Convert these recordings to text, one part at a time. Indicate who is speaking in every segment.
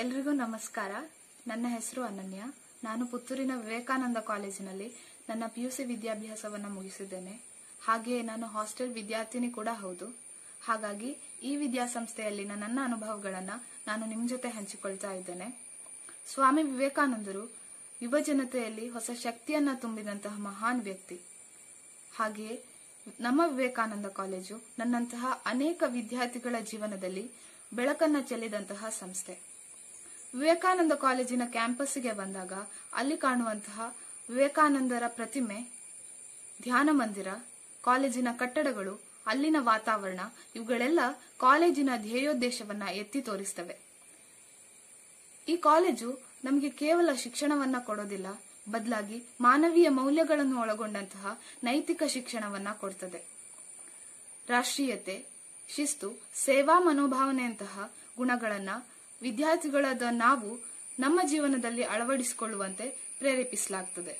Speaker 1: ಎಲ್ರಿಗೂ ನಮಸ್ಕಾರ ನನ್ನ ಹೆಸರು ಅನನ್ಯ ನಾನು ಪುತ್ತೂರಿನ ವಿವೇಕಾನಂದ ಕಾಲೇಜಿನಲ್ಲಿ ನನ್ನ ಪಿಯುಸಿ ವಿದ್ಯಾಭ್ಯಾಸವನ್ನು ಮುಗಿಸಿದ್ದೇನೆ ಹಾಗೆಯೇ ನಾನು ಹಾಸ್ಟೆಲ್ ವಿದ್ಯಾರ್ಥಿನಿ ಕೂಡ ಹೌದು ಹಾಗಾಗಿ ಈ ವಿದ್ಯಾಸಂಸ್ಥೆಯಲ್ಲಿನ ನನ್ನ ಅನುಭವಗಳನ್ನು ನಾನು ನಿಮ್ಮ ಜೊತೆ ಹಂಚಿಕೊಳ್ತಾ ಇದ್ದೇನೆ ಸ್ವಾಮಿ ವಿವೇಕಾನಂದರು ಯುವ ಜನತೆಯಲ್ಲಿ ಹೊಸ ಶಕ್ತಿಯನ್ನ ತುಂಬಿದಂತಹ ಮಹಾನ್ ವ್ಯಕ್ತಿ ಹಾಗೆಯೇ ನಮ್ಮ ವಿವೇಕಾನಂದ ಕಾಲೇಜು ನನ್ನಂತಹ ಅನೇಕ ವಿದ್ಯಾರ್ಥಿಗಳ ಜೀವನದಲ್ಲಿ ಬೆಳಕನ್ನ ಚೆಲ್ಲಿದಂತಹ ಸಂಸ್ಥೆ ವಿವೇಕಾನಂದ ಕಾಲೇಜಿನ ಕ್ಯಾಂಪಸ್ಸಿಗೆ ಬಂದಾಗ ಅಲ್ಲಿ ಕಾಣುವಂತಹ ವಿವೇಕಾನಂದರ ಪ್ರತಿಮೆ ಧ್ಯಾನ ಮಂದಿರ ಕಾಲೇಜಿನ ಕಟ್ಟಡಗಳು ಅಲ್ಲಿನ ವಾತಾವರಣ ಇವುಗಳೆಲ್ಲ ಕಾಲೇಜಿನ ಧ್ಯೇಯೋದ್ದೇಶವನ್ನ ಎತ್ತಿ ತೋರಿಸ್ತವೆ ಈ ಕಾಲೇಜು ನಮಗೆ ಕೇವಲ ಶಿಕ್ಷಣವನ್ನ ಕೊಡೋದಿಲ್ಲ ಬದಲಾಗಿ ಮಾನವೀಯ ಮೌಲ್ಯಗಳನ್ನು ಒಳಗೊಂಡಂತಹ ನೈತಿಕ ಶಿಕ್ಷಣವನ್ನ ಕೊಡ್ತದೆ ರಾಷ್ಟ್ರೀಯತೆ ಶಿಸ್ತು ಸೇವಾ ಮನೋಭಾವನೆಯಂತಹ ಗುಣಗಳನ್ನ ವಿದ್ಯಾರ್ಥಿಗಳಾದ ನಾವು ನಮ್ಮ ಜೀವನದಲ್ಲಿ ಅಳವಡಿಸಿಕೊಳ್ಳುವಂತೆ ಪ್ರೇರೇಪಿಸಲಾಗ್ತದೆ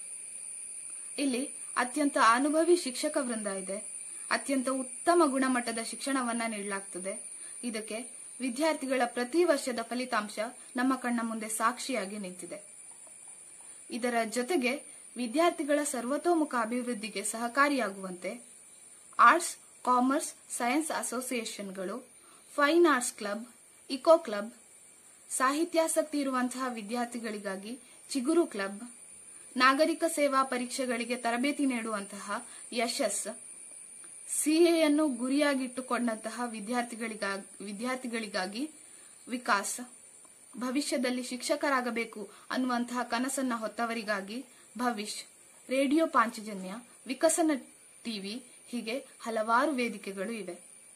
Speaker 1: ಇಲ್ಲಿ ಅತ್ಯಂತ ಅನುಭವಿ ಶಿಕ್ಷಕ ವೃಂದ ಇದೆ ಅತ್ಯಂತ ಉತ್ತಮ ಗುಣಮಟ್ಟದ ಶಿಕ್ಷಣವನ್ನ ನೀಡಲಾಗ್ತದೆ ಇದಕ್ಕೆ ವಿದ್ಯಾರ್ಥಿಗಳ ಪ್ರತಿ ವರ್ಷದ ಫಲಿತಾಂಶ ನಮ್ಮ ಕಣ್ಣ ಮುಂದೆ ಸಾಕ್ಷಿಯಾಗಿ ನಿಂತಿದೆ ಇದರ ಜೊತೆಗೆ ವಿದ್ಯಾರ್ಥಿಗಳ ಸರ್ವತೋಮುಖ ಅಭಿವೃದ್ಧಿಗೆ ಸಹಕಾರಿಯಾಗುವಂತೆ ಆರ್ಟ್ಸ್ ಕಾಮರ್ಸ್ ಸೈನ್ಸ್ ಅಸೋಸಿಯೇಷನ್ಗಳು fine arts club eco club ಸಾಹಿತ್ಯಾಸಕ್ತಿ ಇರುವಂತಹ ವಿದ್ಯಾರ್ಥಿಗಳಿಗಾಗಿ ಚಿಗುರು ಕ್ಲಬ್ ನಾಗರಿಕ ಸೇವಾ ಪರೀಕ್ಷೆಗಳಿಗೆ ತರಬೇತಿ ನೀಡುವಂತಹ ಯಶಸ್ ಸಿಎಯನ್ನು ಗುರಿಯಾಗಿಟ್ಟುಕೊಂಡಂತಹ ವಿದ್ಯಾರ್ಥಿಗಳಿಗಾಗಿ ವಿದ್ಯಾರ್ಥಿಗಳಿಗಾಗಿ ವಿಕಾಸ್ ಭವಿಷ್ಯದಲ್ಲಿ ಶಿಕ್ಷಕರಾಗಬೇಕು ಅನ್ನುವಂತಹ ಕನಸನ್ನ ಹೊತ್ತವರಿಗಾಗಿ ಭವಿಷ್ ರೇಡಿಯೋ ಪಾಂಚಜನ್ಯ ವಿಕಸನ ಟಿವಿ ಹೀಗೆ ಹಲವಾರು ವೇದಿಕೆಗಳು ಇವೆ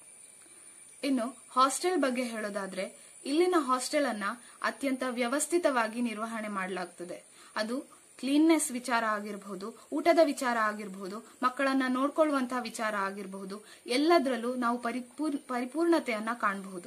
Speaker 1: ಇನ್ನು ಹಾಸ್ಟೆಲ್ ಬಗ್ಗೆ ಹೇಳೋದಾದ್ರೆ ಇಲ್ಲಿನ ಹಾಸ್ಟೆಲ್ ಅನ್ನ ಅತ್ಯಂತ ವ್ಯವಸ್ಥಿತವಾಗಿ ನಿರ್ವಹಣೆ ಮಾಡಲಾಗ್ತದೆ ಅದು ಕ್ಲೀನ್ನೆಸ್ ವಿಚಾರ ಆಗಿರಬಹುದು ಊಟದ ವಿಚಾರ ಆಗಿರಬಹುದು ಮಕ್ಕಳನ್ನ ನೋಡ್ಕೊಳ್ಳುವಂತಹ ವಿಚಾರ ಆಗಿರಬಹುದು ಎಲ್ಲದರಲ್ಲೂ ನಾವು ಪರಿಪೂರ್ ಪರಿಪೂರ್ಣತೆಯನ್ನ ಕಾಣಬಹುದು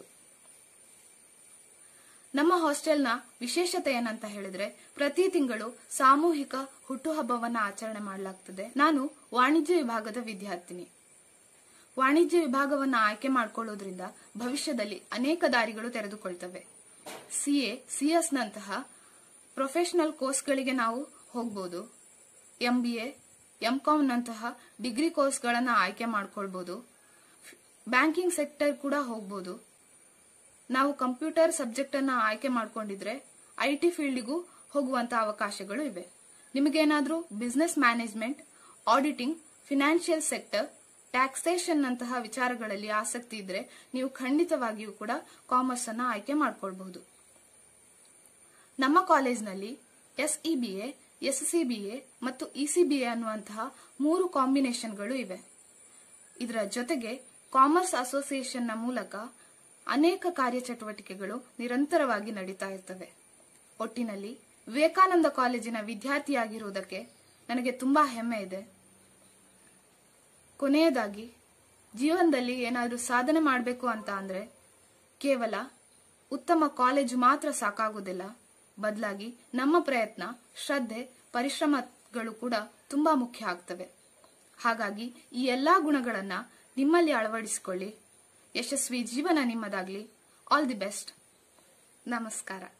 Speaker 1: ನಮ್ಮ ಹಾಸ್ಟೆಲ್ನ ವಿಶೇಷತೆ ಏನಂತ ಹೇಳಿದ್ರೆ ಪ್ರತಿ ತಿಂಗಳು ಸಾಮೂಹಿಕ ಹುಟ್ಟುಹಬ್ಬವನ್ನ ಆಚರಣೆ ಮಾಡಲಾಗ್ತದೆ ನಾನು ವಾಣಿಜ್ಯ ವಿಭಾಗದ ವಿದ್ಯಾರ್ಥಿನಿ ವಾಣಿಜ್ಯ ವಿಭಾಗವನ್ನ ಆಯ್ಕೆ ಮಾಡಿಕೊಳ್ಳೋದ್ರಿಂದ ಭವಿಷ್ಯದಲ್ಲಿ ಅನೇಕ ದಾರಿಗಳು ತೆರೆದುಕೊಳ್ತವೆ ಸಿಎ ಸಿಎಸ್ ನಂತಹ ಪ್ರೊಫೆಷನಲ್ ಕೋರ್ಸ್ಗಳಿಗೆ ನಾವು ಹೋಗ್ಬೋದು M B A M com ನಂತಹ ಡಿಗ್ರಿ ಕೋರ್ಸ್ಗಳನ್ನ ಆಯ್ಕೆ ಮಾಡ್ಕೊಳ್ಬಹುದು ಬ್ಯಾಂಕಿಂಗ್ ಸೆಕ್ಟರ್ ಕೂಡ ಹೋಗ್ಬೋದು ನಾವು ಕಂಪ್ಯೂಟರ್ ಸಬ್ಜೆಕ್ಟ್ ಅನ್ನ ಆಯ್ಕೆ ಮಾಡ್ಕೊಂಡಿದ್ರೆ ಐ ಟಿ ಫೀಲ್ಡಿಗೂ ಹೋಗುವಂತ ಅವಕಾಶಗಳು ಇವೆ ನಿಮಗೇನಾದ್ರೂ business management auditing financial sector taxation ನಂತಹ ವಿಚಾರಗಳಲ್ಲಿ ಆಸಕ್ತಿ ಇದ್ರೆ ನೀವು ಖಂಡಿತವಾಗಿಯೂ ಕೂಡ ಕಾಮರ್ಸ್ ಅನ್ನ ಆಯ್ಕೆ ಮಾಡ್ಕೊಳ್ಬಹುದು ನಮ್ಮ ಕಾಲೇಜ್ನಲ್ಲಿ ಎಸ್ಇಬಿಎ ಎಸ್ಸಿಬಿಎ ಮತ್ತು ಇಸಿಬಿಎ ಅನ್ನುವಂತಹ ಮೂರು ಕಾಂಬಿನೇಷನ್ಗಳು ಇವೆ ಇದರ ಜೊತೆಗೆ ಕಾಮರ್ಸ್ ಅಸೋಸಿಯೇಷನ್ನ ಮೂಲಕ ಅನೇಕ ಕಾರ್ಯಚಟುವಟಿಕೆಗಳು ನಿರಂತರವಾಗಿ ನಡೀತಾ ಇರ್ತವೆ ಒಟ್ಟಿನಲ್ಲಿ ವಿವೇಕಾನಂದ ಕಾಲೇಜಿನ ವಿದ್ಯಾರ್ಥಿಯಾಗಿರುವುದಕ್ಕೆ ನನಗೆ ತುಂಬಾ ಹೆಮ್ಮೆ ಇದೆ ಕೊನೆಯದಾಗಿ ಜೀವನದಲ್ಲಿ ಏನಾದರೂ ಸಾಧನೆ ಮಾಡಬೇಕು ಅಂತ ಅಂದ್ರೆ ಕೇವಲ ಉತ್ತಮ ಕಾಲೇಜು ಮಾತ್ರ ಸಾಕಾಗುವುದಿಲ್ಲ ಬದಲಾಗಿ ನಮ್ಮ ಪ್ರಯತ್ನ ಶ್ರದ್ಧೆ ಪರಿಶ್ರಮಗಳು ಕೂಡ ತುಂಬಾ ಮುಖ್ಯ ಆಗ್ತವೆ ಹಾಗಾಗಿ ಈ ಎಲ್ಲಾ ಗುಣಗಳನ್ನ ನಿಮ್ಮಲ್ಲಿ ಅಳವಡಿಸಿಕೊಳ್ಳಿ ಯಶಸ್ವಿ ಜೀವನ ನಿಮ್ಮದಾಗ್ಲಿ ಆಲ್ ದಿ ಬೆಸ್ಟ್ ನಮಸ್ಕಾರ